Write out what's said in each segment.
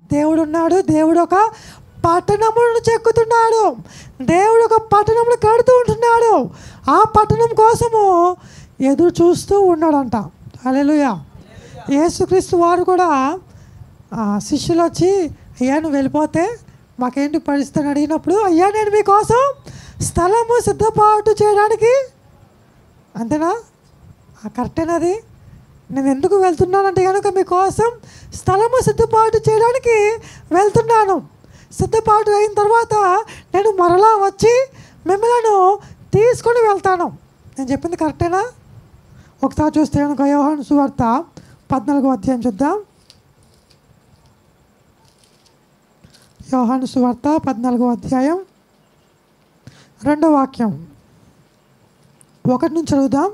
దేవుడు ఉన్నాడు దేవుడు ఒక పట్టణములను చెక్కుతున్నాడు దేవుడు ఒక పట్టణమును కడుతూ ఉంటున్నాడు ఆ పట్టణం కోసము ఎదురు చూస్తూ ఉన్నాడంట అలెలుయ యేసుక్రీస్తు వారు కూడా ఆ, శిష్యులు వచ్చి అయ్యా నువ్వు వెళ్ళిపోతే మాకేంటి పరిస్థితి అని అడిగినప్పుడు అయ్యా నేను మీకోసం స్థలము సిద్ధపాటు చేయడానికి అంతేనా ఆ కరెక్టేనది నేను ఎందుకు వెళ్తున్నానంటే కనుక మీకోసం స్థలము సిద్ధపాటు చేయడానికి వెళ్తున్నాను సిద్ధపాటు అయిన తర్వాత నేను మరలా వచ్చి మిమ్మల్ని తీసుకొని వెళ్తాను నేను చెప్పింది కరెక్టేనా ఒకసారి చూస్తే కనుక యోహాను సువార్త పద్నాలుగో అధ్యాయం చూద్దాం యోహాను సువార్త పద్నాలుగో అధ్యాయం రెండో వాక్యం ఒకటి నుంచి చదువుదాం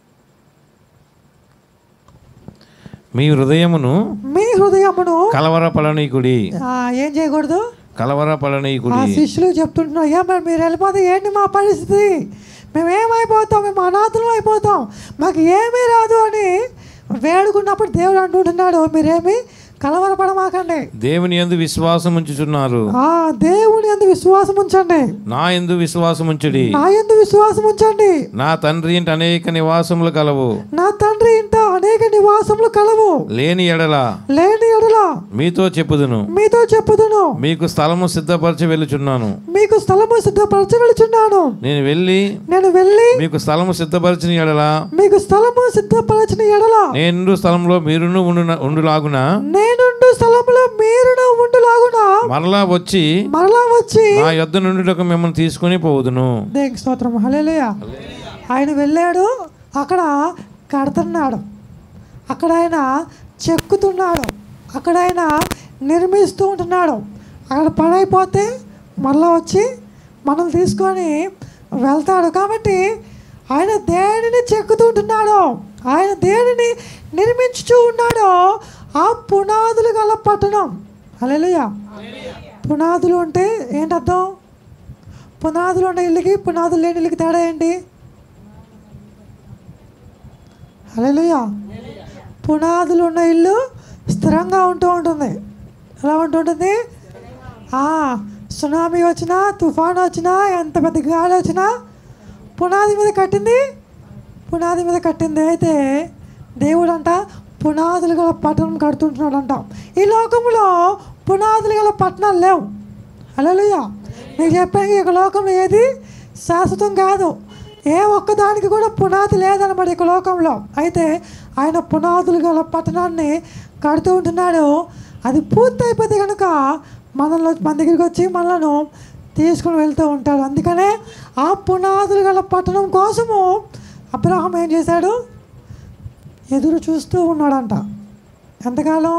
మీ హృదయమును మీ హృదయమును కలవరపడనీకుడి ఆ, ఏం చేయకూడదు ఆ కలవరపడనీకుడి శిష్యులు చెప్తుంటున్నారు అయ్యా మరి మీరు వెళ్ళిపోతే ఏంటి మా పరిస్థితి మేము ఏమైపోతాం మేము అనాథులం అయిపోతాం మాకు ఏమీ రాదు అని వేడుకున్నప్పుడు దేవుడు అంటుంటున్నాడు మీరేమి కలవరపడమాకండి దేవుని యందు విశ్వాసం ఉంచుచున్నారు ఆ దేవుని ఎందు విశ్వాసం ఉంచండి నా యందు విశ్వాసం ఉంచుడి నా ఎందు విశ్వాసం ఉంచండి నా తండ్రి ఇంటి అనేక నివాసములు కలవు నా తండ్రి ఇంట అనేక నివాసములు కలవు లేని ఎడల లేని ఎడల మీతో చెప్పుదును మీతో చెప్పుదును మీకు స్థలము సిద్ధపరచి వెళ్ళుచున్నాను మీకు స్థలము సిద్ధపరచి వెళుచున్నాను నేను వెళ్ళి నేను వెళ్ళి మీకు స్థలము సిద్ధపరిచిన ఎడల మీకు స్థలము సిద్ధపరచిన ఎడల నేను స్థలంలో మీరును ఉండు ఉండులాగున నేనుండు స్థలములో మీరును ఉండులాగున మరలా వచ్చి మరలా వచ్చి నా యొద్ద నుండుటకు మిమ్మల్ని తీసుకుని పోదును దేవునికి స్తోత్రం హల్లెలూయ ఆయన వెళ్ళాడు అక్కడ కడుతున్నాడు అక్కడ ఆయన చెక్కుతున్నాడు అక్కడ ఆయన నిర్మిస్తూ ఉంటున్నాడు అక్కడ పని అయిపోతే మళ్ళా వచ్చి మనం తీసుకొని వెళ్తాడు కాబట్టి ఆయన దేనిని చెక్కుతూ ఉంటున్నాడు ఆయన దేనిని నిర్మించుతూ ఉన్నాడో ఆ పునాదులు గల పట్టణం హల్లెలూయ పునాదులు అంటే ఏంటర్థం పునాదులు ఉన్న ఇల్లుకి పునాదులు లేని ఇల్లుకి తేడా ఏంటి హల్లెలూయా పునాదులు ఉన్న ఇల్లు స్థిరంగా ఉంటూ ఉంటుంది ఎలా ఉంటూ ఉంటుంది ఆ, సునామీ వచ్చినా తుఫాన్ వచ్చినా ఎంత పెద్ద గాలి వచ్చినా పునాది మీద కట్టింది పునాది మీద కట్టింది అయితే దేవుడు అంట పునాదులు గల పట్టణం కడుతుంటున్నాడు అంట ఈ లోకంలో పునాదులు గల పట్టణాలు లేవు హల్లెలూయా మీకు చెప్పాను ఈ యొక్క లోకంలో ఏది శాశ్వతం కాదు ఏ ఒక్కదానికి కూడా పునాది లేదన్నమాట ఈ యొక్క లోకంలో అయితే ఆయన పునాదులు గల పట్టణాన్ని కడుతూ ఉంటున్నాడు అది పూర్తయిపోతే కనుక మనలో మన దగ్గరికి వచ్చి మనలను తీసుకుని వెళ్తూ ఉంటాడు అందుకనే ఆ పునాదులు గల పట్టణం కోసము అబ్రహం ఏం చేశాడు ఎదురు చూస్తూ ఉన్నాడంట ఎంతకాలం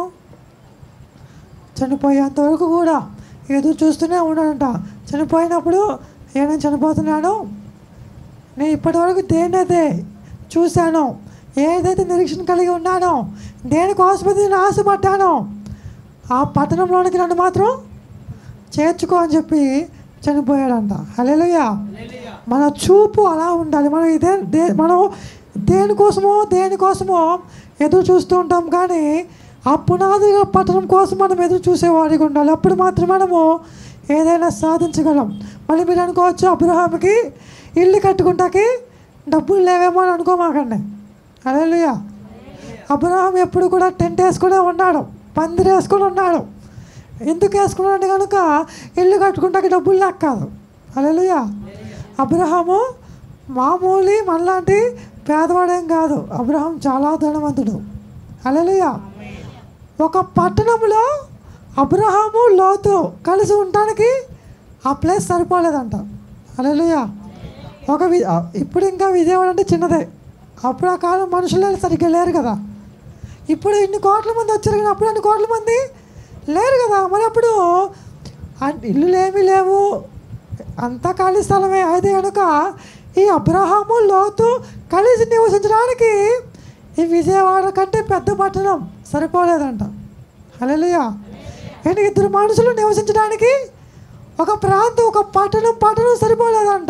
చనిపోయేంత వరకు కూడా ఎదురు చూస్తూనే ఉన్నాడంట చనిపోయినప్పుడు ఏ నేను చనిపోతున్నాను నేను ఇప్పటివరకు దేన్నైతే చూశాను ఏదైతే నిరీక్షణ కలిగి ఉన్నానో దేనికోసమైతే నేను ఆశపడ్డానో ఆ పట్టణంలోనికి నన్ను మాత్రం చేర్చుకో అని చెప్పి చనిపోయాడంట హల్లెలూయా మన చూపు అలా ఉండాలి మనం ఇదే దే మనం దేనికోసమో దేనికోసమో ఎదురు చూస్తూ ఉంటాం కానీ ఆ పునాది పట్టణం కోసం మనం ఎదురు చూసేవాడిగా ఉండాలి అప్పుడు మాత్రం మనము ఏదైనా సాధించగలం మళ్ళీ మీరు అనుకోవచ్చు అబ్రహాంకి ఇల్లు కట్టుకుంటాకి డబ్బులు లేవేమో అని అనుకోమాకండి హల్లెలూయా అబ్రహాం ఎప్పుడు కూడా టెంట్ వేసుకునే ఉన్నాడు పందిరి వేసుకొని ఉన్నాడు ఎందుకు వేసుకున్నాడు కనుక ఇల్లు కట్టుకుంటాకి డబ్బులు లేక కాదు హల్లెలూయా అబ్రహాము మామూలు మనలాంటి పేదవాడేం కాదు అబ్రహాం చాలా ధనవంతుడు హల్లెలూయా ఒక పట్టణంలో అబ్రహాము లోతు కలిసి ఉండటానికి ఆ ప్లేస్ సరిపోలేదంట హల్లెలూయా ఒక వి ఆ, ఇప్పుడు ఇంకా విజయవాడ అంటే చిన్నదే అప్పుడు ఆ కాలం మనుషులే సరిగ్గా లేరు కదా ఇప్పుడు ఇన్ని కోట్ల మంది వచ్చారు కానీ అప్పుడు అన్ని కోట్ల మంది లేరు కదా మరి అప్పుడు అన్- ఇల్లులు ఏమీ లేవు అంతా ఖాళీ స్థలమే అయితే కనుక ఈ అబ్రహాము లోతు కలిసి నివసించడానికి ఈ విజయవాడ కంటే పెద్ద పట్టణం సరిపోలేదంట హల్లెలూయా కానీ ఇద్దరు మనుషులు నివసించడానికి ఒక ప్రాంతం ఒక పట్టణం పట్టణం సరిపోలేదంట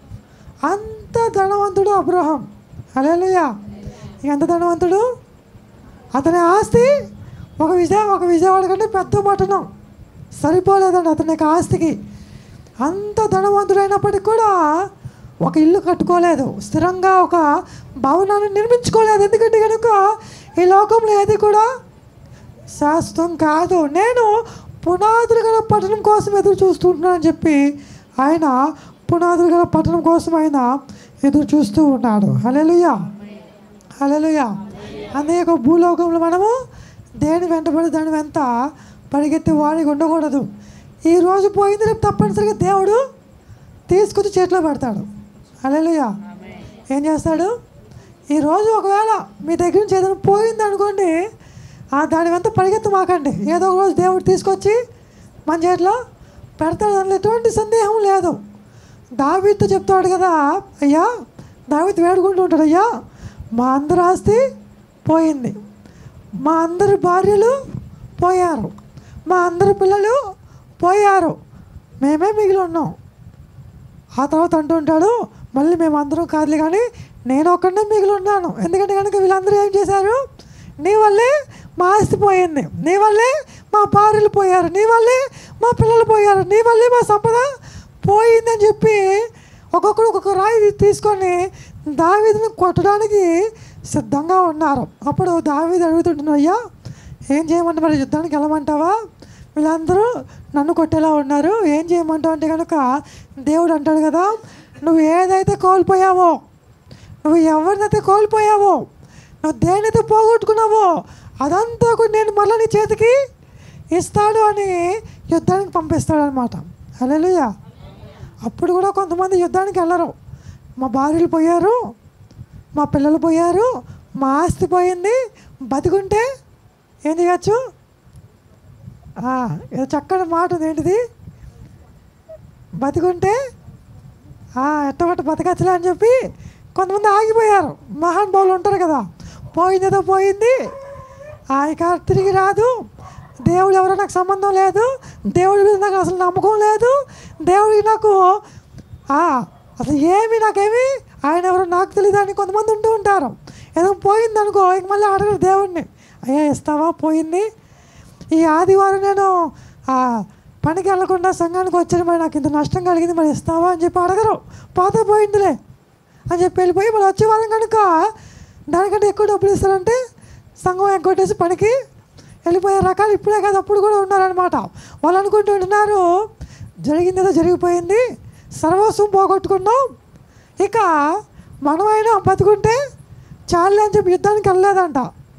అంత ధనవంతుడు అబ్రహం హల్లెలూయా ఎంత ధనవంతుడు అతని ఆస్తి ఒక విజయ ఒక విజయవాడ కంటే పెద్ద పట్టణం సరిపోలేదండి అతని యొక్క ఆస్తికి అంత ధనవంతుడైనప్పటికీ కూడా ఒక ఇల్లు కట్టుకోలేదు స్థిరంగా ఒక భవనాన్ని నిర్మించుకోలేదు ఎందుకంటే కనుక ఈ లోకంలో ఏది కూడా శాశ్వతం కాదు నేను పునాదులు గల పట్టణం కోసం ఎదురు చూస్తుంటున్నానని చెప్పి ఆయన పునాదులు గల పట్టణం కోసం ఆయన ఎదురు చూస్తూ ఉన్నాడు హలెలుయా హలెలుయా అదే ఒక భూలోకంలో మనము దేని వెంటబడి దాని వెంట పరిగెత్తి వాడికి ఉండకూడదు ఈ రోజు పోయింది రేపు తప్పనిసరిగా దేవుడు తీసుకొచ్చి చేతిలో పెడతాడు హలెలుయా ఏం చేస్తాడు ఈరోజు ఒకవేళ మీ దగ్గర నుంచి ఏదైనా పోయింది అనుకోండి ఆ దాని వెంట పరిగెత్తి మాకండి ఏదో ఒక రోజు దేవుడు తీసుకొచ్చి మన చేతిలో పెడతాడు దానిలో ఎటువంటి సందేహం లేదు దావీతో చెప్తాడు కదా అయ్యా దావీత్ వేడుకుంటూ ఉంటాడు అయ్యా మా అందరి ఆస్తి పోయింది మా అందరి భార్యలు పోయారు మా అందరి పిల్లలు పోయారు మేమే మిగిలి ఉన్నాం ఆ తర్వాత అంటూ ఉంటాడు మళ్ళీ మేము అందరం కాదులే కానీ నేను ఒక్కడనే మిగిలి ఉన్నాను ఎందుకంటే కనుక వీళ్ళందరూ ఏం చేశారు నీ వల్లే మా ఆస్తి పోయింది నీ వల్లే మా భార్యలు పోయారు నీ వల్లే మా పిల్లలు పోయారు నీ వల్లే మా సంపద పోయిందని చెప్పి ఒక్కొక్కరు ఒక్కొక్క రాయి తీసుకొని దావీదుని కొట్టడానికి సిద్ధంగా ఉన్నారు అప్పుడు దావీదు అడుగుతుంటున్నాడు అయ్యా ఏం చేయమంటే మరి యుద్ధానికి వెళ్ళమంటావా వీళ్ళందరూ నన్ను కొట్టేలా ఉన్నారు ఏం చేయమంటావు అంటే కనుక దేవుడు అంటాడు కదా నువ్వు ఏదైతే కోల్పోయావో నువ్వు ఎవరినైతే కోల్పోయావో నువ్వు దేనైతే పోగొట్టుకున్నావో అదంతా కూడా నేను మళ్ళీ నీ చేతికి ఇస్తాడు అని యుద్ధానికి పంపిస్తాడు అనమాట అలెలుయా అప్పుడు కూడా కొంతమంది యుద్ధానికి వెళ్ళరు మా భార్యలు పోయారు మా పిల్లలు పోయారు మా ఆస్తి పోయింది బతికుంటే ఏం చేయచ్చు ఆ, ఏదో చక్కని మాట ఉంది ఏంటిది బతికుంటే ఆ, ఎట్టబట్ట బతకచ్చలే అని చెప్పి కొంతమంది ఆగిపోయారు మహానుభావులు ఉంటారు కదా పోయిందేదో పోయింది ఆ ఇక తిరిగి రాదు దేవుడు ఎవరో నాకు సంబంధం లేదు దేవుడి మీద నాకు అసలు నమ్మకం లేదు దేవుడికి నాకు ఆ, అసలు ఏమి నాకేమి ఆయన ఎవరో నాకు తెలియదు అని కొంతమంది ఉంటూ ఉంటారు ఏదో పోయింది అనుకో ఇంక మళ్ళీ అడగరు దేవుడిని అయ్యా ఇస్తావా పోయింది ఈ ఆదివారం నేను ఆ, పనికి వెళ్ళకుండా సంఘానికి వచ్చాను మరి నాకు ఇంత నష్టం కలిగింది మరి ఇస్తావా అని చెప్పి అడగరు పోతే పోయిందిలే అని చెప్పి వెళ్ళిపోయి మరి వచ్చే వారం కనుక దానికంటే ఎక్కువ డబ్బులు ఇస్తారంటే సంఘం ఎగ్గొట్టేసి పనికి వెళ్ళిపోయే రకాలు ఇప్పుడే కాదు అప్పుడు కూడా ఉన్నారనమాట వాళ్ళు అనుకుంటూ ఉంటున్నారు జరిగింది ఏదో జరిగిపోయింది సర్వస్వం పోగొట్టుకున్నాం ఇక మనమైనా బతుకుంటే చాలే అని చెప్పి యుద్ధానికి వెళ్ళలేదంట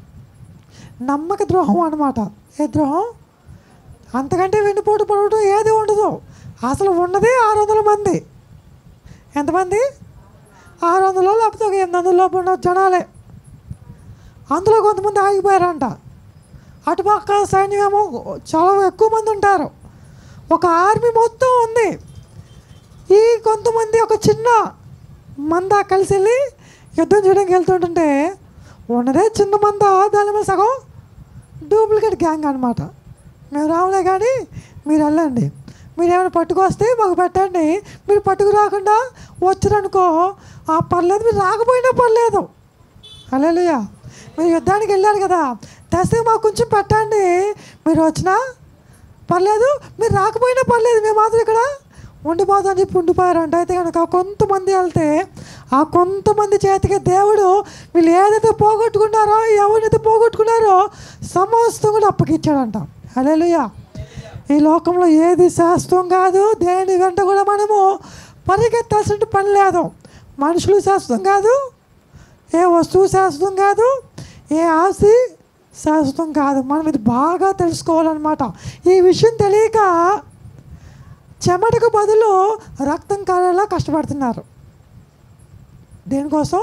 నమ్మక ద్రోహం అనమాట ఏ ద్రోహం అంతకంటే వెన్నుపోటు పడవటం ఏది ఉండదు అసలు ఉన్నదే ఆరు వందల మంది ఎంతమంది ఆరు వందలు లేకపోతే ఒక ఎనిమిది వందల లోపు ఉన్న జనాలే అందులో కొంతమంది ఆగిపోయారంట అటుపక్క సైన్యమేమో చాలా ఎక్కువ మంది ఉంటారు ఒక ఆర్మీ మొత్తం ఉంది ఈ కొంతమంది ఒక చిన్న మంద కలిసి వెళ్ళి యుద్ధం చేయడానికి వెళ్తుంటుంటే ఉన్నదే చిన్న మంద దాని మీద సగం డూప్లికేట్ గ్యాంగ్ అనమాట మేము రావులే కానీ మీరు వెళ్ళండి మీరు ఏమైనా పట్టుకొస్తే మాకు పెట్టండి మీరు పట్టుకు రాకుండా వచ్చారనుకో ఆ పర్లేదు మీరు రాకపోయినా పర్లేదు అలేలుయా మీరు యుద్ధానికి వెళ్ళారు కదా తెస్తే మాకు కొంచెం పెట్టండి మీరు వచ్చినా పర్లేదు మీరు రాకపోయినా పర్లేదు మేము మాత్రం ఇక్కడ ఉండిపోదాం అని చెప్పి ఉండిపోయారంట అయితే కనుక కొంతమంది వెళ్తే ఆ కొంతమంది చేతికి దేవుడు వీళ్ళు ఏదైతే పోగొట్టుకున్నారో ఎవరినైతే పోగొట్టుకున్నారో సమస్తం కూడా అప్పగిచ్చాడంట హల్లెలూయా ఈ లోకంలో ఏది శాశ్వతం కాదు దేని వెంట కూడా మనము పరిగెత్తాల్సిన పని లేదు మనుషులు శాశ్వతం కాదు ఏ వస్తువు శాశ్వతం కాదు ఏ ఆస్తి శాశ్వతం కాదు మనం ఇది బాగా తెలుసుకోవాలన్నమాట ఈ విషయం తెలియక చెమటకు బదులు రక్తం కారేలా కష్టపడుతున్నారు దేనికోసం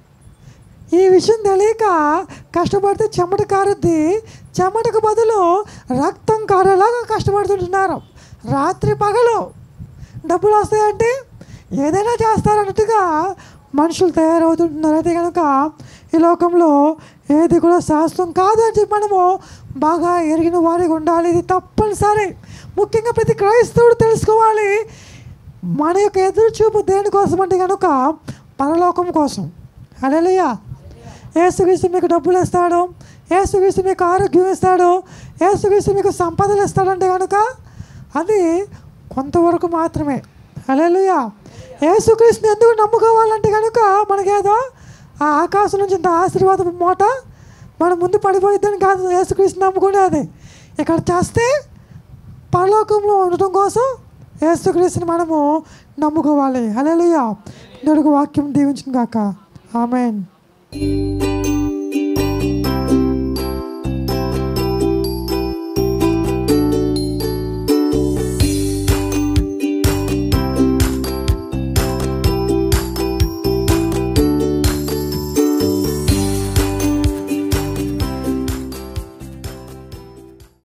ఈ విషయం తెలియక కష్టపడితే చెమట కారుద్ది చెమటకు బదులు రక్తం కారేలాగా కష్టపడుతుంటున్నారు రాత్రి పగలు డబ్బులు వస్తాయంటే ఏదైనా చేస్తారన్నట్టుగా మనుషులు తయారవుతుంటున్నారు అయితే కనుక ఈ లోకంలో ఏది కూడా శాస్త్రం కాదు అని చెప్పి మనము బాగా ఎరిగిన వారికి ఉండాలి ఇది తప్పనిసరి ముఖ్యంగా ప్రతి క్రైస్తవుడు తెలుసుకోవాలి మన యొక్క ఎదురు చూపు దేనికోసం అంటే కనుక పరలోకం కోసం అలెలుయా ఏసుక్రీస్తు మీకు డబ్బులు ఇస్తాడు ఏసుక్రీస్తు మీకు ఆరోగ్యం ఇస్తాడు ఏసుక్రీస్తు మీకు సంపదలు ఇస్తాడంటే కనుక అది కొంతవరకు మాత్రమే హల్లెలూయా యేసుక్రీస్తుని ఎందుకు నమ్ముకోవాలంటే కనుక మనకేదో ఆ ఆకాశం నుంచి ఇంత ఆశీర్వాదం మూట మన ముందు పడిపోయిద్దని కాదు యేసుక్రీస్తుని నమ్ముకునేది ఇక్కడ చేస్తే పరలోకంలో ఉండటం కోసం యేసుక్రీస్తుని మనము నమ్ముకోవాలి హల్లెలూయా దేవుడికి వాక్యం దీవించిన గాక ఆమెన్